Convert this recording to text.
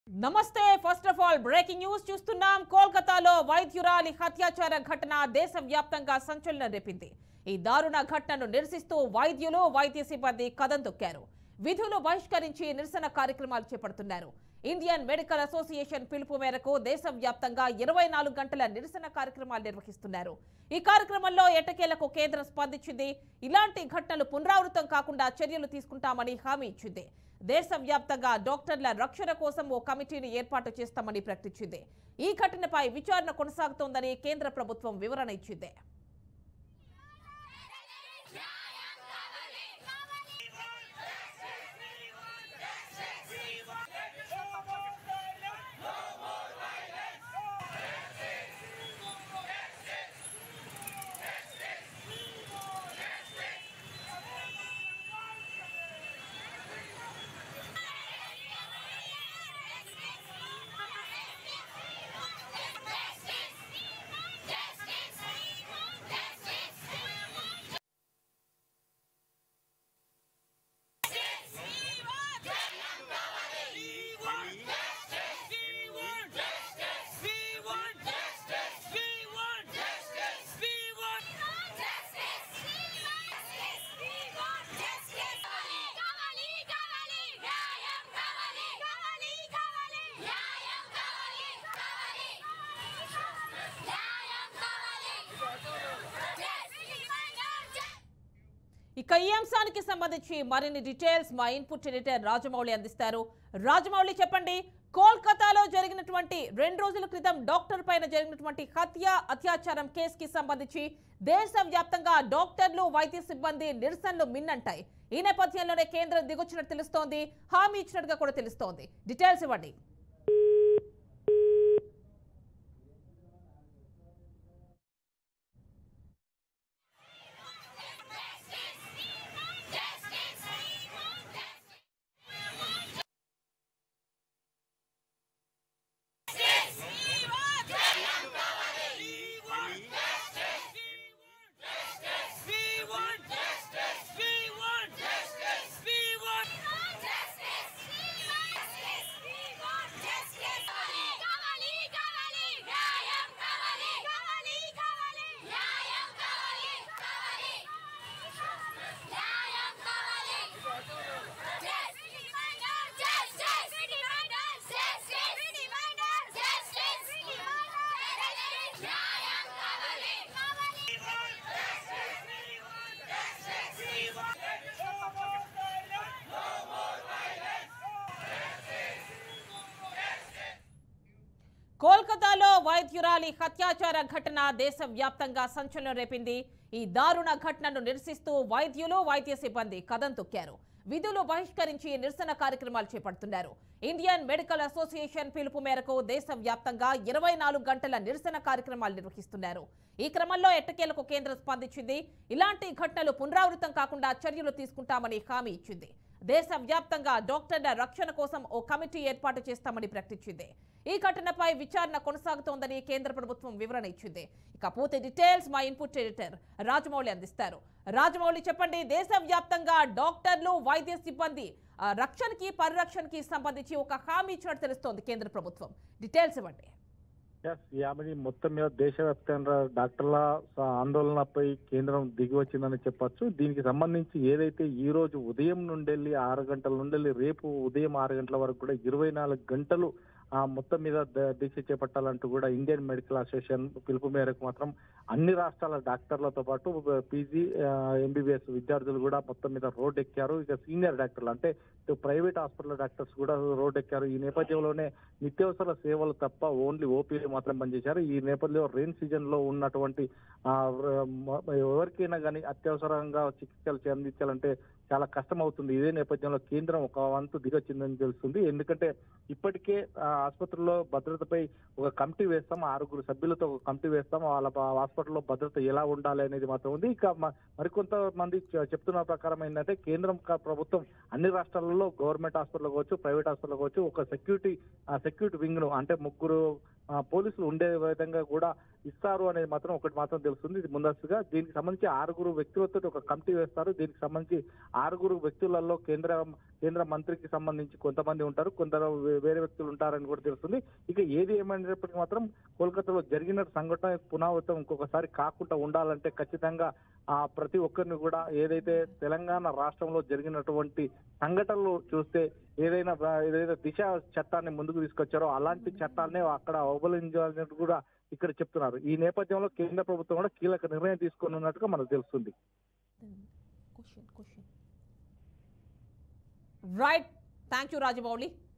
నమస్తే first of all breaking news చూస్తున్నాం కోల్కతాలో వైద్యురాలి హత్యాచార ఘటన దేశవ్యాప్తంగా సంచలనం రేపింది ఈ దారుణ ఘటనను నిరసిస్తూ వైద్యులు వైద్య సిబ్బంది కదం తొక్కారు విధులు బహిష్కరించి నిరసన కార్యక్రమాలు చేపడుతున్నారు ఇండియన్ మెడికల్ అసోసియేషన్ పిలుపు మేరకు దేశవ్యాప్తంగా ఇరవై నాలుగు గంటల నిరసన కార్యక్రమాలు నిర్వహిస్తున్నారు ఈ కార్యక్రమంలో ఎట్టకేలకు కేంద్రం స్పందించింది ఇలాంటి ఘటనలు పునరావృతం కాకుండా చర్యలు తీసుకుంటామని హామీ ఇచ్చింది దేశవ్యాప్తంగా డాక్టర్ల రక్షణ కోసం ఓ కమిటీని ఏర్పాటు చేస్తామని ప్రకటించింది ఈ ఘటనపై విచారణ కొనసాగుతోందని కేంద్ర ప్రభుత్వం వివరణ ఇచ్చింది ఇక ఈ అంశానికి సంబంధించి మరిన్ని డీటెయిల్స్ మా ఇన్పుట్ ఎడిటర్ రాజమౌళి అందిస్తారు రాజమౌళి చెప్పండి కోల్కతాలో జరిగినటువంటి రెండు రోజుల క్రితం డాక్టర్ పైన జరిగినటువంటి హత్య అత్యాచారం కేసుకి సంబంధించి దేశవ్యాప్తంగా డాక్టర్లు వైద్య సిబ్బంది నిరసనలు మిన్నంటాయి ఈ నేపథ్యంలోనే కేంద్రం దిగొచ్చినట్టు తెలుస్తోంది హామీ ఇచ్చినట్టుగా కూడా తెలుస్తోంది డీటెయిల్స్ ఇవ్వండి కోల్కతాలో వైద్యురాలి హత్యాచార ఘటన దేశవ్యాప్తంగా సంచలనం రేపింది ఈ దారుణ ఘటనను నిరసిస్తూ వైద్యులు వైద్య సిబ్బంది కదం తొక్కారు విధులు బహిష్కరించి నిరసన కార్యక్రమాలు చేపడుతున్నారు ఇండియన్ మెడికల్ అసోసియేషన్ పిలుపు మేరకు దేశవ్యాప్తంగా ఇరవై నాలుగు గంటల నిరసన కార్యక్రమాలు నిర్వహిస్తున్నారు ఈ క్రమంలో ఎట్టకేలకు కేంద్రం స్పందించింది ఇలాంటి ఘటనలు పునరావృతం కాకుండా చర్యలు తీసుకుంటామని హామీ ఇచ్చింది దేశవ్యాప్తంగా డాక్టర్ల రక్షణ కోసం ఓ కమిటీ ఏర్పాటు చేస్తామని ప్రకటించింది ఈ ఘటనపై విచారణ కొనసాగుతోందని కేంద్ర ప్రభుత్వం వివరణ ఇచ్చింది ఇక పూర్తి డీటెయిల్స్ మా ఇన్పుట్ ఎడిటర్ రాజమౌళి అందిస్తారు రాజమౌళి చెప్పండి దేశవ్యాప్తంగా డాక్టర్లు వైద్య సిబ్బంది ఆ, రక్షణకి పరిరక్షణకి సంబంధించి ఒక హామీ ఇచ్చినట్టు తెలుస్తోంది కేంద్ర ప్రభుత్వం డీటెయిల్స్ ఇవ్వండి ఎస్ యామిని మొత్తం మీద దేశవ్యాప్తంగా డాక్టర్ల స- ఆందోళనపై కేంద్రం దిగి వచ్చిందని చెప్పొచ్చు దీనికి సంబంధించి ఏదైతే ఈ రోజు ఉదయం నుండెళ్ళి ఆరు గంటల నుండెళ్ళి రేపు ఉదయం ఆరు గంటల వరకు కూడా ఇరవై నాలుగు గంటలు ఆ మొత్తం మీద ద- దీక్ష చేపట్టాలంటూ కూడా ఇండియన్ మెడికల్ అసోసియేషన్ పిలుపు మేరకు మాత్రం అన్ని రాష్ట్రాల డాక్టర్లతో పాటు పీజీ ఎంబీబీఎస్ విద్యార్థులు కూడా మొత్తం మీద రోడ్ ఎక్కారు ఇక సీనియర్ డాక్టర్లు అంటే ఇటు ప్రైవేట్ హాస్పిటల్ డాక్టర్స్ కూడా రోడ్ ఎక్కారు ఈ నేపథ్యంలోనే నిత్యావసర సేవలు తప్ప ఓన్లీ ఓపీలు మాత్రం పనిచేశారు ఈ నేపథ్యంలో రెయిన్ సీజన్ లో ఉన్నటువంటి ఆ, ర- మ- ఎవరికైనా కానీ అత్యవసరంగా చికిత్సలు అందించాలంటే చాలా కష్టం అవుతుంది ఇదే నేపథ్యంలో కేంద్రం ఒక వంతు దిగొచ్చిందని తెలుస్తుంది ఎందుకంటే ఇప్పటికే ఆ, ఆసుపత్రిలో భద్రతపై ఒక కమిటీ వేస్తాం ఆరుగురు సభ్యులతో ఒక కమిటీ వేస్తాం వాళ్ళ ప- హాస్పిటల్లో భద్రత ఎలా ఉండాలి అనేది మాత్రం ఉంది ఇక మ- మరికొంతమంది చె- చెప్తున్న ప్రకారం ఏంటంటే కేంద్రం క- ప్రభుత్వం అన్ని రాష్ట్రాలలో గవర్నమెంట్ హాస్పిటల్ కావచ్చు ప్రైవేట్ హాస్పిటల్ కావచ్చు ఒక సెక్యూరిటీ సెక్యూరిటీ వింగ్ ను అంటే ముగ్గురు ఆ, పోలీసులు ఉండే విధంగా కూడా ఇస్తారు అనేది మాత్రం ఒకటి మాత్రం తెలుస్తుంది ఇది ముందస్తుగా దీనికి సంబంధించి ఆరుగురు వ్యక్తులతో ఒక కమిటీ వేస్తారు దీనికి సంబంధించి ఆరుగురు వ్యక్తులలో కేంద్ర కేంద్ర మంత్రికి సంబంధించి కొంతమంది ఉంటారు కొందరు వే- వేరే వ్యక్తులు ఉంటారని కూడా తెలుస్తుంది ఇక ఏది ఏమైనప్పటికీ మాత్రం కోల్కతాలో జరిగిన సంఘటన పునరావృతం ఇంకొకసారి కాకుండా ఉండాలంటే ఖచ్చితంగా ఆ ప్రతి ఒక్కరిని కూడా ఏదైతే తెలంగాణ రాష్ట్రంలో జరిగినటువంటి సంఘటనలు చూస్తే ఏదైనా బ- ఏదైతే దిశ చట్టాన్ని ముందుకు తీసుకొచ్చారో అలాంటి చట్టాన్ని అక్కడ అవలంబించాలని కూడా ఇక్కడ చెప్తున్నారు ఈ నేపథ్యంలో కేంద్ర ప్రభుత్వం కూడా కీలక నిర్ణయం తీసుకుని ఉన్నట్టుగా మనకు తెలుస్తుంది question question right thank you Rajamouli